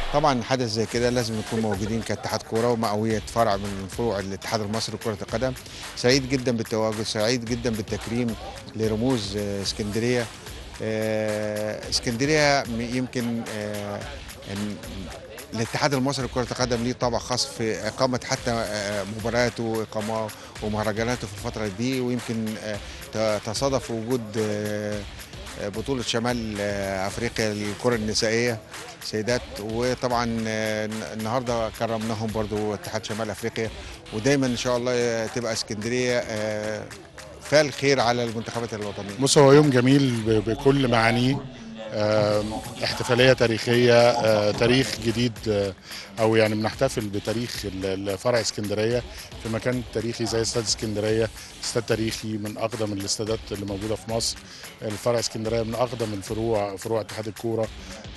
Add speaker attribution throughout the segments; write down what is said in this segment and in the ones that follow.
Speaker 1: طبعا حدث زي كده لازم نكون موجودين كاتحاد كوره ومئويه فرع من فروع الاتحاد المصري لكره القدم سعيد جدا بالتواجد سعيد جدا بالتكريم لرموز آه، اسكندريه آه، اسكندريه م- يمكن آه، إن- الاتحاد المصري لكرة القدم ليه طابع خاص في إقامة حتى آه، مبارياته وإقامة ومهرجاناته في الفترة دي ويمكن آه، ت- تصادف وجود آه، آه، بطولة شمال آه، أفريقيا للكرة النسائية سيدات وطبعا آه، النهارده كرمناهم برضو اتحاد شمال أفريقيا ودايما إن شاء الله آه، تبقى اسكندرية آه، فال خير على المنتخبات الوطنية
Speaker 2: بص هو يوم جميل ب- بكل معانيه آم، احتفاليه تاريخيه آه، تاريخ جديد آه، او يعني بنحتفل بتاريخ ال- ال- فرع اسكندريه في مكان تاريخي زي استاد اسكندريه استاد تاريخي من اقدم الاستادات اللي موجوده في مصر الفرع اسكندريه من اقدم الفروع فروع اتحاد الكوره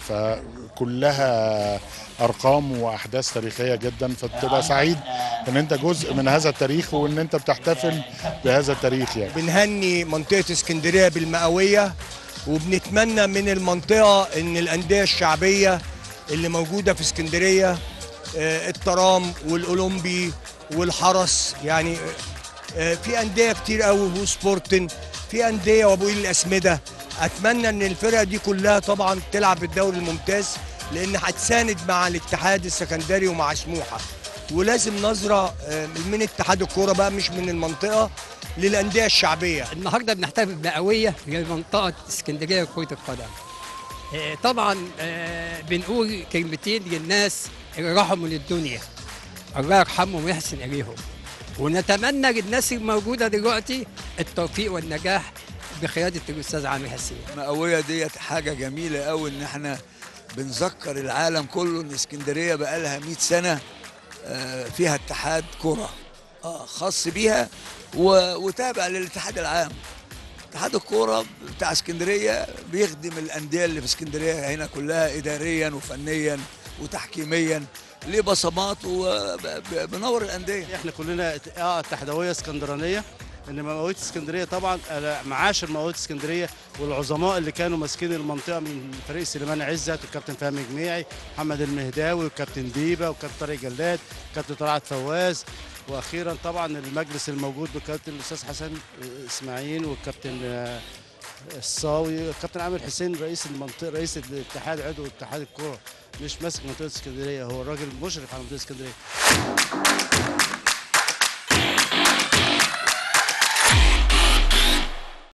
Speaker 2: فكلها ارقام واحداث تاريخيه جدا فتبقى سعيد ان انت جزء من هذا التاريخ وان انت بتحتفل بهذا التاريخ يعني
Speaker 3: بنهني منطقة اسكندرية بالمئوية وبنتمنى من المنطقة ان الأندية الشعبية اللي موجودة في اسكندرية آه، الترام والأولمبي والحرس يعني آه، في أندية كتير قوي وسبورتن في أندية وأبو قيل الأسمدة أتمنى ان الفرق دي كلها طبعا تلعب بالدوري الممتاز لأن هتساند مع الاتحاد السكندري ومع سموحة ولازم نظرة آه، من اتحاد الكورة بقى مش من المنطقة للأندية الشعبية
Speaker 4: النهارده بنحتفل بمئويه لمنطقه اسكندريه لكره القدم. آه، طبعا آه، بنقول كلمتين للناس اللي راحوا من الدنيا. الله يرحمهم ويحسن اليهم. ونتمنى للناس الموجوده دلوقتي التوفيق والنجاح بقياده الاستاذ عامر حسين.
Speaker 5: المئوية ديت حاجة جميلة قوي إن إحنا بنذكر العالم كله إن اسكندرية بقالها 100 سنة آه، فيها اتحاد كرة آه، خاص بيها و- وتابع للاتحاد العام اتحاد الكورة بتاع اسكندرية بيخدم الأندية اللي في اسكندرية هنا كلها إداريا وفنيا وتحكيميا ليه بصمات وبنور الأندية
Speaker 6: احنا كلنا اه اتحادويه اسكندرانيه ان مئويه اسكندريه طبعا أنا معاشر مئويه اسكندريه والعظماء اللي كانوا ماسكين المنطقه من فريق سليمان عزت والكابتن فهمي جميعي محمد المهداوي والكابتن ديبا والكابتن طارق جلاد والكابتن طلعت فواز واخيرا طبعا المجلس الموجود بكابتن الاستاذ حسن اسماعيل والكابتن آه، الصاوي والكابتن عامر حسين رئيس المنطقه رئيس الاتحاد عضو اتحاد الكوره مش ماسك منطقه اسكندريه هو الراجل مشرف على منطقه اسكندريه